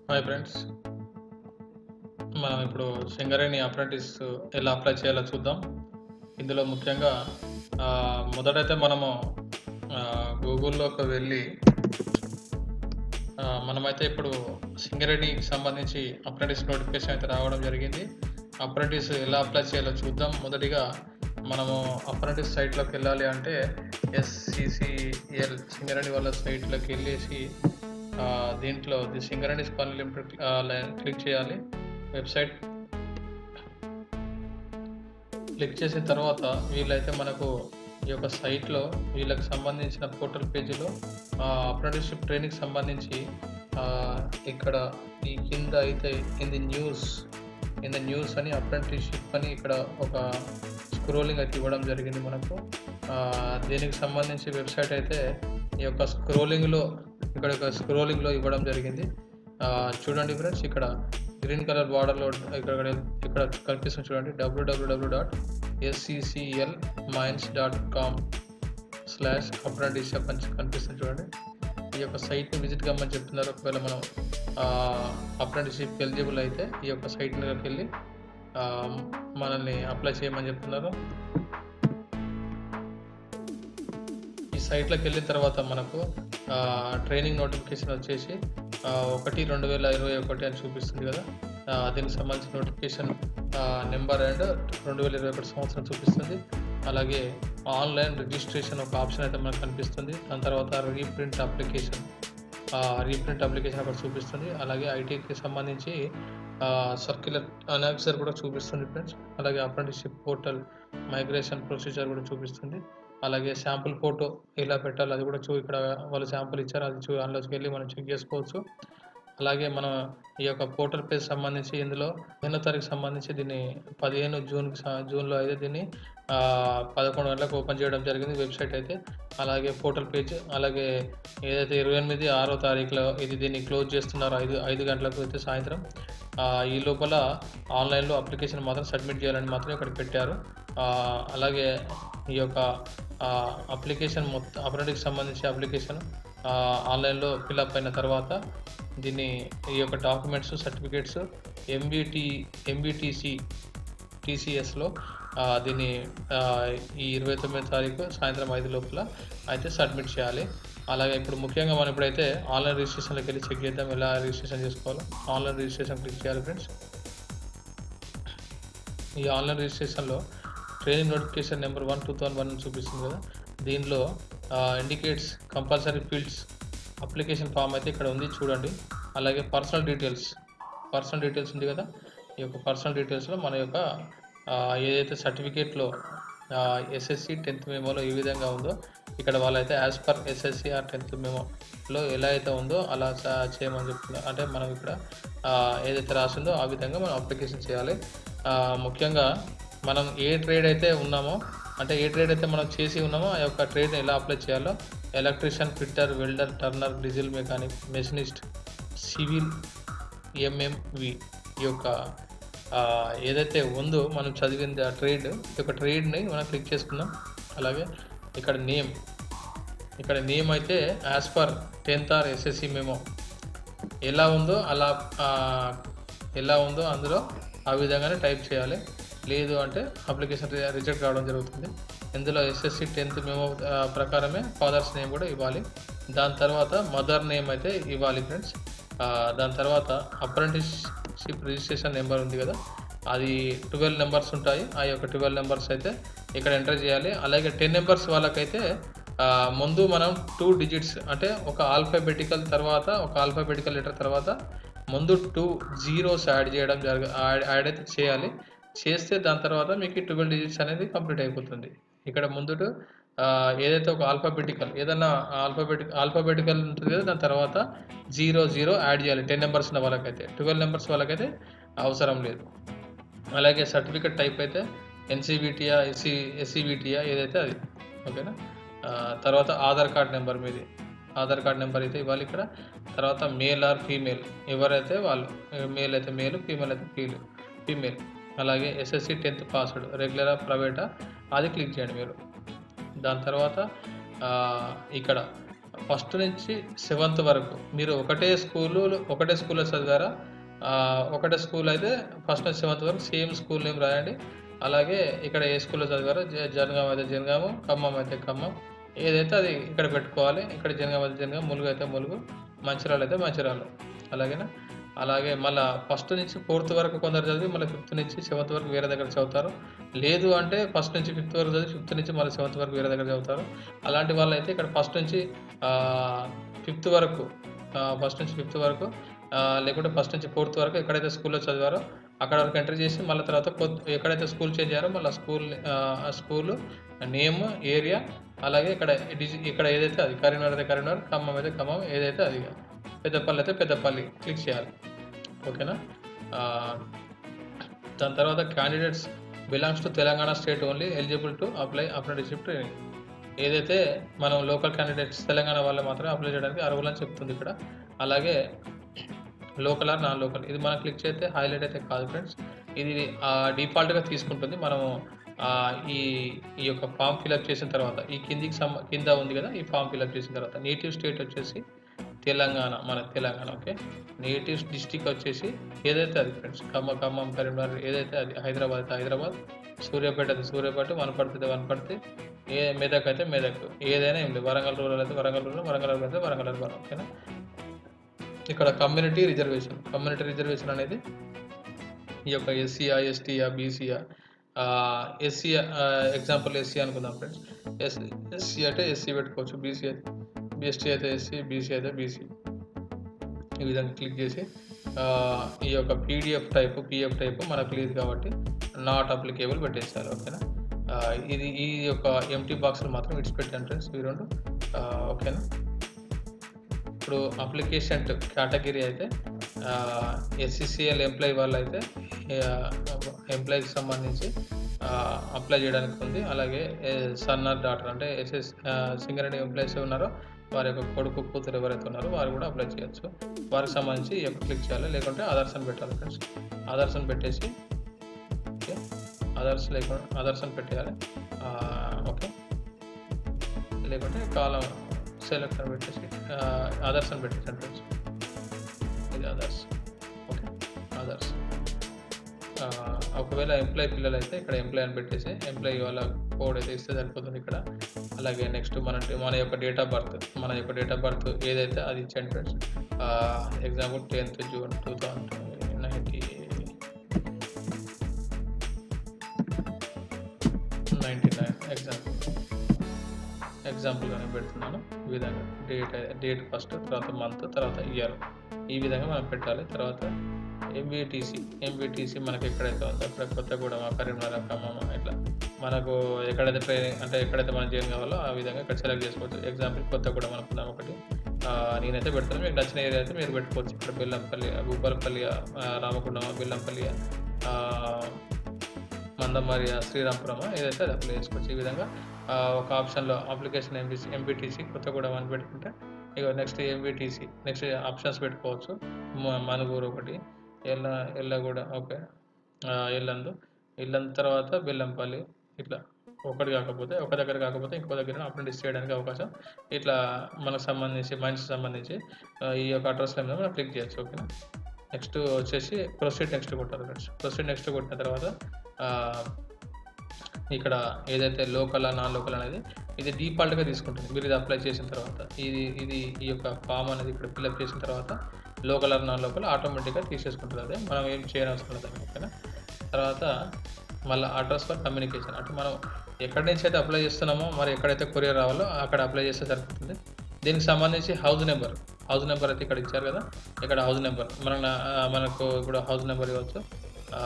hi friends మనం ఇప్పుడు Singareni apprentice ఎలా అప్లై చేయాలో చూద్దాం ఇందులో ముఖ్యంగా ఆ, మొదటైతే మనము ఆ, గూగుల్లోకి వెళ్ళి ఆ, మనమైతే ఇప్పుడు సింగరేణికి సంబంధించి అప్రెంటిస్ నోటిఫికేషన్ అయితే రావడం జరిగింది అప్రెంటిస్ ఎలా అప్లై చేయాలో చూద్దాం మొదటిగా మనము అప్రెంటిస్ సైట్లోకి వెళ్ళాలి అంటే ఎస్సిసిఎల్ సింగరేణి వాళ్ళ సైట్లోకి వెళ్ళేసి ఆ, దీంట్లో ది సింగరేణి స్పాన్ లిమిటెడ్ క్లిక్ చేయాలి వెబ్సైట్ క్లిక్ చేసిన తర్వాత వీళ్ళైతే మనకు ఈ యొక్క సైట్లో వీళ్ళకి సంబంధించిన పోర్టల్ పేజీలో అప్రెంటిస్షిప్ ట్రైనింగ్ సంబంధించి ఆ, ఇక్కడ ఈ కింద అయితే in the news in the news అని అప్రెంటిస్షిప్ అని ఇక్కడ ఒక స్క్రోలింగ్ అయితే ఇవ్వడం జరిగింది మనకు ఆ, దీనికి సంబంధించి వెబ్సైట్ అయితే ఈ యొక్క స్క్రోలింగ్లో ఇక్కడ ఒక స్క్రోలింగ్లో ఇవ్వడం జరిగింది ఆ, చూడండి ఫ్రెండ్స్ ఇక్కడ గ్రీన్ కలర్ బార్డర్లో ఇక్కడ ఇక్కడ కనిపిస్తుంది చూడండి WWW dot SCCL mines dot com slash apprenticeship అని కనిపిస్తుంది చూడండి ఈ యొక్క సైట్ని విజిట్ కమ్మని చెప్తున్నారు ఒకవేళ మనం అప్రెంటిస్షిప్ ఎలిజిబుల్ అయితే ఈ యొక్క సైట్లోకి వెళ్ళి ఆ, మనల్ని అప్లై చేయమని చెప్తున్నారు ఈ సైట్లోకి వెళ్ళిన తర్వాత మనకు ఆ, ట్రైనింగ్ నోటిఫికేషన్ వచ్చేసి ఆ, ఒకటి రెండు వేల ఇరవై ఒకటి అని చూపిస్తుంది కదా ఆ, దీనికి సంబంధించిన నోటిఫికేషన్ నెంబర్ అండ్ రెండు వేల ఇరవై ఒకటి సంవత్సరం చూపిస్తుంది అలాగే ఆన్లైన్ రిజిస్ట్రేషన్ ఒక ఆప్షన్ అయితే మనకు కనిపిస్తుంది దాని తర్వాత రీప్రింట్ అప్లికేషన్ రీప్రింట్ అప్లికేషన్ అక్కడ చూపిస్తుంది అలాగే ఐటీకి సంబంధించి సర్క్యులర్ అనెక్సర్ కూడా చూపిస్తుంది ఫ్రెండ్స్ అలాగే అప్రెంటిస్షిప్ పోర్టల్ మైగ్రేషన్ ప్రొసీజర్ కూడా చూపిస్తుంది అలాగే శాంపుల్ ఫోటో ఎలా పెట్టాలి అది కూడా చూ ఇక్కడ వాళ్ళు శాంపుల్ ఇచ్చారు అది చూ అందులోకి వెళ్ళి మనం చెక్ చేసుకోవచ్చు అలాగే మనం ఈ యొక్క పోర్టల్ పేజ్ సంబంధించి ఇందులో ఎన్నో తారీఖు సంబంధించి దీన్ని పదిహేను జూన్ జూన్లో అయితే దీన్ని ఆ, పదకొండు గంటలకు ఓపెన్ చేయడం జరిగింది వెబ్సైట్ అయితే అలాగే పోర్టల్ పేజ్ అలాగే ఏదైతే ఇరవై ఎనిమిది ఆరో తారీఖులో ఇది దీన్ని క్లోజ్ చేస్తున్నారో ఐదు ఐదు గంటలకు అయితే సాయంత్రం ఆ, ఈ లోపల ఆన్లైన్లో అప్లికేషన్ మాత్రం సబ్మిట్ చేయాలని మాత్రం ఇక్కడ పెట్టారు ఆ, అలాగే ఈ యొక్క అప్లికేషన్ మొత్తం అప్రెంటిస్కి సంబంధించి అప్లికేషన్ ఆన్లైన్లో ఫిల్అప్ అయిన తర్వాత దీన్ని ఈ యొక్క డాక్యుమెంట్స్ సర్టిఫికేట్స్ ఎంబీటీ ఎంబీటీసీ టీసీఎస్లో దీన్ని ఆ, ఈ ఇరవై తొమ్మిది తారీఖు సాయంత్రం ఐదు లోపల అయితే సబ్మిట్ చేయాలి అలాగే ఇప్పుడు ముఖ్యంగా మనం ఇప్పుడైతే ఆన్లైన్ రిజిస్ట్రేషన్లోకి వెళ్ళి చెక్ చేద్దాం ఎలా రిజిస్ట్రేషన్ చేసుకోవాలో ఆన్లైన్ రిజిస్ట్రేషన్ క్లిక్ చేయాలి ఫ్రెండ్స్ ఈ ఆన్లైన్ రిజిస్ట్రేషన్లో training notification number one two thousand one చూపిస్తుంది కదా దీనిలో indicates compulsory fields application form అయితే ఇక్కడ ఉంది చూడండి అలాగే పర్సనల్ డీటెయిల్స్ పర్సనల్ డీటెయిల్స్ ఉంది కదా ఈ యొక్క పర్సనల్ డీటెయిల్స్లో మన యొక్క ఆ, ఏదైతే సర్టిఫికేట్లో ఎస్ఎస్సి టెన్త్ మెమోలో ఏ విధంగా ఉందో ఇక్కడ వాళ్ళైతే as per SSC or tenth మెమోలో ఎలా అయితే ఉందో అలా చ- చేయమని చెప్తున్నారు అంటే మనం ఇక్కడ ఆ, ఏదైతే రాసిందో ఆ విధంగా మనం అప్లికేషన్ చేయాలి ఆ, ముఖ్యంగా మనం ఏ ట్రేడ్ అయితే ఉన్నామో అంటే ఏ ట్రేడ్ అయితే మనం చేసి ఉన్నామో ఆ యొక్క ట్రేడ్ని ఎలా అప్లై చేయాలో electrician fitter welder turner diesel mechanic machinist civil MMV ఈ యొక్క ఆ, ఏదైతే ఉందో మనం చదివింది ఆ ట్రేడ్ ఈ యొక్క ట్రేడ్ని మనం క్లిక్ చేసుకుందాం అలాగే ఇక్కడ నేమ్ ఇక్కడ నేమ్ అయితే as per tenth or SSC memo ఎలా ఉందో అలా ఆ, ఎలా ఉందో అందులో ఆ విధంగానే టైప్ చేయాలి లేదు అంటే అప్లికేషన్ రిజెక్ట్ కావడం జరుగుతుంది ఇందులో ఎస్ఎస్సి టెన్త్ మేము ప్రకారమే ఫాదర్స్ నేమ్ కూడా ఇవ్వాలి దాని తర్వాత మదర్ నేమ్ అయితే ఇవ్వాలి ఫ్రెండ్స్ దాని తర్వాత అప్రెంటిస్షిప్ రిజిస్ట్రేషన్ నెంబర్ ఉంది కదా అది ట్వెల్వ్ నెంబర్స్ ఉంటాయి ఆ యొక్క ట్వెల్వ్ నెంబర్స్ అయితే ఇక్కడ ఎంటర్ చేయాలి అలాగే టెన్ నెంబర్స్ వాళ్ళకైతే ఆ, ముందు మనం టూ డిజిట్స్ అంటే ఒక ఆల్ఫాబెటికల్ తర్వాత ఒక ఆల్ఫాబెటికల్ లెటర్ తర్వాత ముందు టూ జీరోస్ యాడ్ చేయడం జరగ యాడ్ యాడ్ అయితే చేయాలి చేస్తే దాని తర్వాత మీకు ట్వెల్వ్ డిజిట్స్ అనేది కంప్లీట్ అయిపోతుంది ఇక్కడ ముందు ఆ, ఏదైతే ఒక ఆల్ఫాబెటికల్ ఏదైనా ఆల్ఫాబెటిక్ ఆల్ఫాబెటికల్ ఉంటుంది కదా దాని తర్వాత జీరో జీరో యాడ్ చేయాలి టెన్ నెంబర్స్ ఉన్న వాళ్ళకైతే ట్వెల్వ్ నెంబర్స్ వాళ్ళకైతే అవసరం లేదు అలాగే సర్టిఫికెట్ టైప్ అయితే ఎన్సీబీటీయా ఎస్సీ ఎస్సీబీటీయా ఏదైతే అది ఓకేనా ఆ, తర్వాత ఆధార్ కార్డ్ నెంబర్ మీది ఆధార్ కార్డ్ నెంబర్ అయితే ఇవ్వాలి ఇక్కడ తర్వాత మేల్ ఆర్ ఫీమేల్ ఎవరైతే వాళ్ళు మేల్ అయితే మేల్ ఫీమేల్ అయితే ఫీల్ ఫీమేల్ అలాగే ఎస్ఎస్సి టెన్త్ పాస్వర్డ్ రెగ్యులరా ప్రైవేటా అది క్లిక్ చేయండి మీరు దాని తర్వాత ఆ, ఇక్కడ ఫస్ట్ నుంచి సెవెంత్ వరకు మీరు ఒకటే స్కూలు ఒకటే స్కూల్లో చదివారా ఆ, ఒకటే స్కూల్ అయితే ఫస్ట్ నుంచి సెవెంత్ వరకు సేమ్ స్కూల్ నేమ్ రాయండి అలాగే ఇక్కడ ఏ స్కూల్లో చదివారో జ- జనగాం అయితే జనగాము ఖమ్మం అయితే ఖమ్మం ఏదైతే అది ఇక్కడ పెట్టుకోవాలి ఇక్కడ జనగాం అయితే జనగాం ములుగు అయితే ములుగు మంచిర్యాల అయితే మంచిర్యాల అలాగేనా అలాగే మళ్ళీ ఫస్ట్ నుంచి ఫోర్త్ వరకు కొందరు చదివి మళ్ళీ ఫిఫ్త్ నుంచి సెవెంత్ వరకు వేరే దగ్గర చదువుతారు లేదు అంటే ఫస్ట్ నుంచి ఫిఫ్త్ వరకు చదివి ఫిఫ్త్ నుంచి మళ్ళీ సెవెంత్ వరకు వేరే దగ్గర చదువుతారు అలాంటి వాళ్ళు అయితే ఇక్కడ ఫస్ట్ నుంచి ఫిఫ్త్ వరకు ఫస్ట్ నుంచి ఫిఫ్త్ వరకు ఆ, లేకుంటే ఫస్ట్ నుంచి ఫోర్త్ వరకు ఎక్కడైతే స్కూల్లో చదివారో అక్కడ వరకు ఎంటర్ చేసి మళ్ళీ తర్వాత కొత్త ఎక్కడైతే స్కూల్ చేంజ్ చేయారో మళ్ళీ స్కూల్ ఆ స్కూల్ నేమ్ ఏరియా అలాగే ఇక్కడ డిజి ఇక్కడ ఏదైతే అది కరీంనగర్ అయితే కరీంనగర్ ఖమ్మం అయితే ఖమ్మం ఏదైతే అది పెద్దపల్లి అయితే పెద్దపల్లి క్లిక్ చేయాలి ఓకేనా ఆ, దాని తర్వాత candidates belongs to Telangana state only eligible to apply apprenticeship training ఏదైతే మనం లోకల్ క్యాండిడేట్స్ తెలంగాణ వాళ్ళు మాత్రమే అప్లై చేయడానికి అర్హులని చెప్తుంది ఇక్కడ అలాగే లోకల్ ఆర్ నాన్ లోకల్ ఇది మనం క్లిక్ చేస్తే హైలైట్ అయితే కాదు ఫ్రెండ్స్ ఇది డిఫాల్ట్గా తీసుకుంటుంది మనము ఆ, ఈ ఈ యొక్క ఫామ్ ఫిలప్ చేసిన తర్వాత ఈ కిందికి సమ కింద ఉంది కదా ఈ ఫామ్ ఫిలప్ చేసిన తర్వాత నేటివ్ స్టేట్ వచ్చేసి తెలంగాణ మన తెలంగాణ ఓకే నేటివ్ డిస్టిక్ వచ్చేసి ఏదైతే అది ఫ్రెండ్స్ ఖమ్మ ఖమ్మం కరీంనగర్ ఏదైతే అది హైదరాబాద్ అయితే హైదరాబాద్ సూర్యాపేట అయితే సూర్యాపేట వనపర్తి అయితే వనపర్తి ఏ మెదక్ అయితే మెదక్ ఏదైనా ఏం లేదు వరంగల్ రూరల్ అయితే వరంగల్ రూరల్ వరంగల్ అర్బన్ అయితే వరంగల్ అర్బన్ ఓకేనా ఇక్కడ కమ్యూనిటీ రిజర్వేషన్ కమ్యూనిటీ రిజర్వేషన్ అనేది ఈ యొక్క ఎస్సీఆ ఎస్టీఆ బీసీఆ ఎస్సీ ఎగ్జాంపుల్ ఎస్సీ అనుకుందాం ఫ్రెండ్స్ ఎస్ ఎస్సీ అంటే ఎస్సీ పెట్టుకోవచ్చు బీసీ అయితే బీఎస్టీ అయితే ఎస్సీ బీసీ అయితే బీసీ ఈ విధంగా క్లిక్ చేసి ఆ, ఈ యొక్క పీడిఎఫ్ టైప్ పిఎఫ్ టైప్ మనకు లేదు కాబట్టి నాట్ అప్లికేబుల్ పెట్టేస్తారు ఓకేనా ఆ, ఇది ఈ యొక్క ఎంటీ బాక్స్లు మాత్రం విడిచిపెట్టాను ఫ్రెండ్స్ ఈ రెండు ఆ, ఓకేనా ఇప్పుడు అప్లికేషన్ కేటగిరీ అయితే ఎస్సీసీఎల్ ఎంప్లాయీ వాళ్ళు అయితే ఎంప్లాయీకి సంబంధించి అప్లై చేయడానికి ఉంది అలాగే సన్నర్ డాటర్ అంటే ఎస్ఎస్ సింగరేణి ఎంప్లాయీస్ ఉన్నారో వారి యొక్క కొడుకు కూతురు ఎవరైతే ఉన్నారో వారు కూడా అప్లై చేయొచ్చు వారికి సంబంధించి ఈ యొక్క క్లిక్ చేయాలి లేకుంటే ఆధార్స్ అని పెట్టాలి ఫ్రెండ్స్ ఆధార్స్ అని పెట్టేసి ఓకే ఆధార్స్ లేకుండా ఆధార్స్ అని పెట్టేయాలి ఆ, ఓకే లేకుంటే కాలం సెలెక్ట్ అని పెట్టేసి ఆ, ఆధార్స్ అని పెట్టేసాను ఫ్రెండ్స్ ఇది ఆధార్స్ ఓకే ఆధార్స్ ఆ, ఒకవేళ ఎంప్లాయ్ పిల్లలు అయితే ఇక్కడ ఎంప్లాయ్ అని పెట్టేసి ఎంప్లాయీ వాళ్ళ కోడ్ అయితే ఇస్తే సరిపోతుంది ఇక్కడ అలాగే నెక్స్ట్ మన మన యొక్క డేట్ ఆఫ్ బర్త్ మన యొక్క డేట్ ఆఫ్ బర్త్ ఏదైతే అది ఇచ్చండి friends example tenth June two thousand ninety ninety nine example ఎగ్జాంపుల్గానే పెడుతున్నాను ఈ విధంగా డేట్ డేట్ ఫస్ట్ తర్వాత మంత్ తర్వాత ఇయర్ ఈ విధంగా మనం పెట్టాలి తర్వాత ఎంబీటీసీ ఎంబీటీసీ మనకి ఎక్కడైతే ఉందో అక్కడ కొత్తగూడెం కరీంనగర్ ఖమ్మం ఇట్లా మనకు ఎక్కడైతే ట్రైనింగ్ అంటే ఎక్కడైతే మనం జాయిన్ కావాలో ఆ విధంగా ఇక్కడ సెలెక్ట్ చేసుకోవచ్చు ఎగ్జాంపుల్ కొత్తగూడెం అనుకుందాం ఒకటి ఆ, నేనైతే పెడతాను మీకు నచ్చిన ఏరియా అయితే మీరు పెట్టుకోవచ్చు ఇక్కడ బెల్లంపల్లి భూపాలపల్లి ఆ, రామగుండం బెల్లంపల్లి ఆ, మందమరి శ్రీరాంపురం ఏదైతే అది అప్లై చేసుకోవచ్చు ఈ విధంగా ఆ, ఒక ఆప్షన్లో అప్లికేషన్ ఎంబీసీ ఎంబీటీసీ కొత్తగూడెం అని పెట్టుకుంటే ఇక నెక్స్ట్ ఎంబీటీసీ నెక్స్ట్ ఆప్షన్స్ పెట్టుకోవచ్చు మ- మనుగూరు ఒకటి ఎల్ల ఎల్లగూడ ఓకే ఆ, ఎల్లందు ఎల్లందు తర్వాత బెల్లంపల్లి ఇట్లా ఒకటి కాకపోతే ఒక దగ్గర కాకపోతే ఇంకో దగ్గర అప్రెంటిస్ చేయడానికి అవకాశం ఇట్లా మనకు సంబంధించి మైండ్స్ సంబంధించి ఆ, ఈ యొక్క అడ్రస్ల మీద మనం క్లిక్ చేయొచ్చు ఓకేనా నెక్స్ట్ వచ్చేసి ప్రొసీడ్ నెక్స్ట్ కొట్టాలి ఫ్రెండ్స్ ప్రొసీడ్ నెక్స్ట్ కొట్టిన తర్వాత ఆ, ఇక్కడ ఏదైతే లోకల్ నాన్ లోకల్ అనేది ఇది డిఫాల్ట్గా తీసుకుంటుంది మీరు ఇది అప్లై చేసిన తర్వాత ఇది ఇది ఈ యొక్క ఫామ్ అనేది ఇక్కడ ఫిల్అప్ చేసిన తర్వాత లోకల్ ఆర్ నాన్ లోకల్ ఆటోమేటిక్గా తీసేసుకుంటుంది అదే మనం ఏం చేయనవసరం లేదు దానికి, ఓకేనా తర్వాత మళ్ళీ అడ్రస్ ఫర్ కమ్యూనికేషన్ అంటే మనం ఎక్కడి నుంచి అయితే అప్లై చేస్తున్నామో మరి ఎక్కడైతే కొరియర్ రావాలో అక్కడ అప్లై చేస్తే సరిపోతుంది దీనికి సంబంధించి హౌస్ నెంబర్ హౌస్ నెంబర్ అయితే ఇక్కడ ఇచ్చారు కదా ఇక్కడ హౌస్ నెంబర్ మన మనకు ఇప్పుడు హౌస్ నెంబర్ ఇవ్వచ్చు ఆ,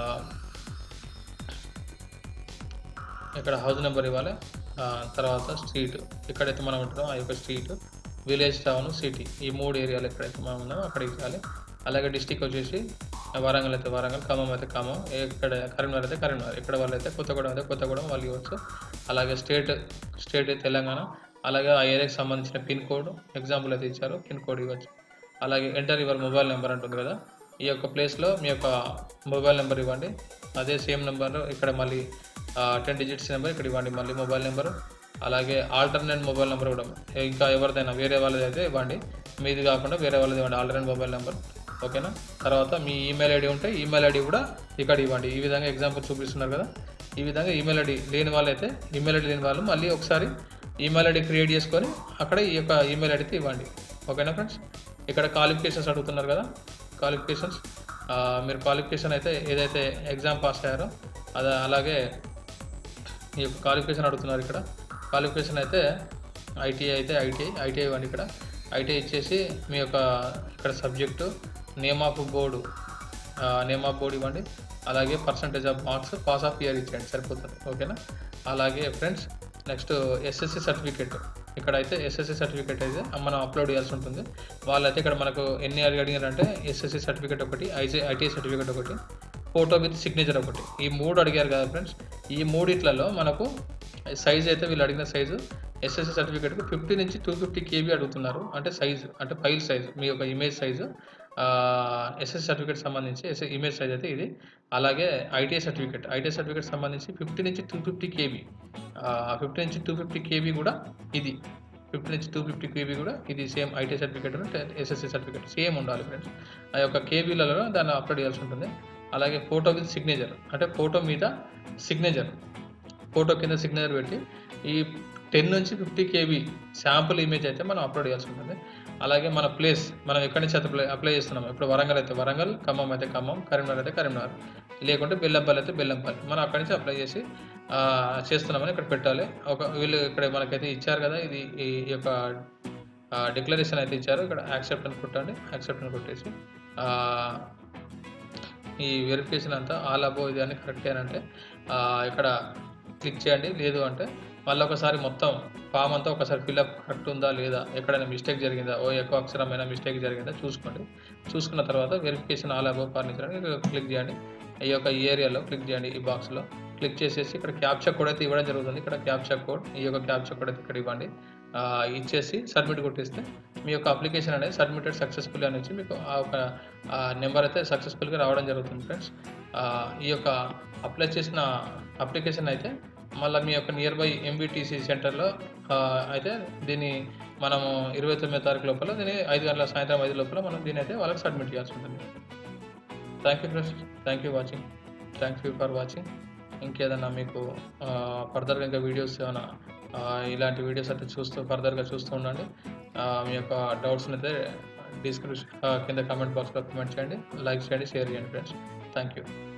ఇక్కడ హౌస్ నెంబర్ ఇవ్వాలి ఆ, తర్వాత స్ట్రీట్ ఎక్కడైతే మనం ఉంటున్నామో ఆ యొక్క స్ట్రీట్ విలేజ్ టౌన్ సిటీ ఈ మూడు ఏరియాలు ఎక్కడైతే మనం ఉన్నామో అక్కడ ఇవ్వాలి అలాగే డిస్టిక్ వచ్చేసి వరంగల్ అయితే వరంగల్ ఖమ్మం అయితే ఖమ్మం ఇక్కడ కరీంనగర్ అయితే కరీంనగర్ ఇక్కడ వాళ్ళు అయితే కొత్తగూడెం అయితే కొత్తగూడెం వాళ్ళు ఇవ్వచ్చు అలాగే స్టేట్ స్టేట్ తెలంగాణ అలాగే ఆ ఏరియాకి సంబంధించిన పిన్ కోడ్ ఎగ్జాంపుల్ అయితే ఇచ్చారు పిన్ కోడ్ ఇవ్వచ్చు అలాగే ఎంటర్ యువర్ మొబైల్ నెంబర్ అంటుంది కదా ఈ యొక్క ప్లేస్లో మీ యొక్క మొబైల్ నెంబర్ ఇవ్వండి అదే సేమ్ నెంబర్ ఇక్కడ మళ్ళీ టెన్ డిజిట్స్ నెంబర్ ఇక్కడ ఇవ్వండి మళ్ళీ మొబైల్ నెంబర్ అలాగే ఆల్టర్నేట్ మొబైల్ నెంబర్ కూడా ఇంకా ఎవరిదైనా వేరే వాళ్ళది అయితే ఇవ్వండి మీది కాకుండా వేరే వాళ్ళది ఇవ్వండి ఆల్టర్నేట్ మొబైల్ నెంబర్ ఓకేనా తర్వాత మీ ఈమెయిల్ ఐడి ఉంటే ఈమెయిల్ ఐడి కూడా ఇక్కడ ఇవ్వండి ఈ విధంగా ఎగ్జాంపుల్ చూపిస్తున్నారు కదా ఈ విధంగా ఈమెయిల్ ఐడి లేని వాళ్ళైతే ఈమెయిల్ ఐడి లేని వాళ్ళు మళ్ళీ ఒకసారి ఈమెయిల్ ఐడి క్రియేట్ చేసుకొని అక్కడ ఈ యొక్క ఈమెయిల్ ఐడితే ఇవ్వండి ఓకేనా ఫ్రెండ్స్ ఇక్కడ క్వాలిఫికేషన్స్ అడుగుతున్నారు కదా క్వాలిఫికేషన్స్ మీరు క్వాలిఫికేషన్ అయితే ఏదైతే ఎగ్జామ్ పాస్ అయ్యారో అది అలాగే ఈ యొక్క క్వాలిఫికేషన్ అడుగుతున్నారు ఇక్కడ క్వాలిఫికేషన్ అయితే ఐటీఐ అయితే ఐటీఐ ఐటీఐ ఇవ్వండి ఇక్కడ ఐటీఐ ఇచ్చేసి మీ యొక్క ఇక్కడ subject name of board name of board ఇవ్వండి అలాగే percentage of marks pass of year ఇచ్చేయండి సరిపోతుంది ఓకేనా అలాగే ఫ్రెండ్స్ నెక్స్ట్ ఎస్ఎస్సి సర్టిఫికేట్ ఇక్కడ అయితే ఎస్ఎస్సి సర్టిఫికేట్ అయితే మనం అప్లోడ్ చేయాల్సి ఉంటుంది వాళ్ళైతే ఇక్కడ మనకు ఎన్ని అడిగారంటే ఎస్ఎస్సి సర్టిఫికేట్ ఒకటి ఐజీ ఐటీ సర్టిఫికేట్ ఒకటి ఫోటో విత్ సిగ్నేచర్ ఒకటి ఈ మూడు అడిగారు కదా ఫ్రెండ్స్ ఈ మూడిట్లలో మనకు సైజ్ అయితే వీళ్ళు అడిగిన సైజు ఎస్ఎస్సి సర్టిఫికేట్కి ఫిఫ్టీ నుంచి టూ ఫిఫ్టీ కేబీ అడుగుతున్నారు అంటే సైజు అంటే ఫైల్ సైజు మీ యొక్క ఇమేజ్ సైజు ఎస్ఎస్సి సర్టిఫికేట్ సంబంధించి ఎస్ ఇమేజ్ సైజ్ అయితే ఇది అలాగే ఐటీఐ సర్టిఫికేట్ ఐటీఐ సర్టిఫికేట్ సంబంధించి ఫిఫ్టీ నుంచి టూ ఫిఫ్టీ కేబీ ఫిఫ్టీ నుంచి టూ ఫిఫ్టీ కేబీ కూడా ఇది ఫిఫ్టీ నుంచి టూ ఫిఫ్టీ కేబీ కూడా ఇది same IT certificate SSC certificate same ఉండాలి ఫ్రెండ్స్ ఆ యొక్క కేబీలలో దాన్ని అప్లోడ్ చేయాల్సి ఉంటుంది అలాగే ఫోటో విత్ సిగ్నేచర్ అంటే ఫోటో మీద సిగ్నేచర్ ఫోటో కింద సిగ్నేచర్ పెట్టి ఈ టెన్ నుంచి ఫిఫ్టీ కేబీ శాంపుల్ ఇమేజ్ అయితే మనం అప్లోడ్ చేయాల్సి ఉంటుంది అలాగే మన ప్లేస్ మనం ఎక్కడి నుంచి అప్లై అప్లై చేస్తున్నాం ఇప్పుడు వరంగల్ అయితే వరంగల్ ఖమ్మం అయితే ఖమ్మం కరీంనగర్ అయితే కరీంనగర్ లేకుంటే బెల్లంపల్లి అయితే బెల్లంపల్లి మనం అక్కడి నుంచి అప్లై చేసి ఆ, చేస్తున్నామని ఇక్కడ పెట్టాలి ఒక వీళ్ళు ఇక్కడ మనకైతే ఇచ్చారు కదా ఇది ఈ ఈ యొక్క డిక్లరేషన్ అయితే ఇచ్చారు ఇక్కడ యాక్సెప్ట్ అని కొట్టండి యాక్సెప్ట్ అని కొట్టేసి ఆ, ఈ వెరిఫికేషన్ అంతా ఆల్ అబో ఇది అని కరెక్ట్ అంటే ఆ, ఇక్కడ క్లిక్ చేయండి లేదు అంటే మళ్ళీ ఒకసారి మొత్తం ఫామ్ అంతా ఒకసారి ఫిల్అప్ కరెక్ట్ ఉందా లేదా ఎక్కడైనా మిస్టేక్ జరిగిందా ఓ ఎక్కువ అక్షరమైన మిస్టేక్ జరిగిందా చూసుకోండి చూసుకున్న తర్వాత వెరిఫికేషన్ ఆల్ అబో ఫర్నిచర్ అని క్లిక్ చేయండి ఈ యొక్క ఈ ఏరియాలో క్లిక్ చేయండి ఈ బాక్స్లో క్లిక్ చేసేసి ఇక్కడ క్యాప్చా కోడ్ అయితే ఇవ్వడం జరుగుతుంది ఇక్కడ క్యాప్చా కోడ్ ఈ యొక్క క్యాప్చా కోడ్ అయితే ఇక్కడ ఇవ్వండి ఆ, ఇచ్చేసి సబ్మిట్ కొట్టేస్తే మీ యొక్క అప్లికేషన్ అనేది సబ్మిటెడ్ సక్సెస్ఫుల్ అని వచ్చి మీకు ఆ ఒక నెంబర్ అయితే సక్సెస్ఫుల్గా రావడం జరుగుతుంది ఫ్రెండ్స్ ఈ యొక్క అప్లై చేసిన అప్లికేషన్ అయితే మళ్ళీ మీ యొక్క నియర్ బై ఎంబీటీసీ సెంటర్లో అయితే దీన్ని మనము ఇరవై తొమ్మిదో తారీఖు లోపల దీన్ని ఐదు గంటల సాయంత్రం ఐదు లోపల మనం దీని అయితే వాళ్ళకి సబ్మిట్ చేయాల్సి ఉంటుంది thank you friends thank you watching thank you for watching ఇంకేదన్నా మీకు ఫర్దర్గా ఇంకా వీడియోస్ ఏమైనా ఆ, ఇలాంటి వీడియోస్ అయితే చూస్తూ ఫర్దర్గా చూస్తూ ఉండండి ఆ, మీ యొక్క డౌట్స్ని అయితే డిస్క్రిప్షన్ కింద కామెంట్ బాక్స్లో కామెంట్ చేయండి లైక్ చేయండి షేర్ చేయండి ఫ్రెండ్స్ థ్యాంక్ యూ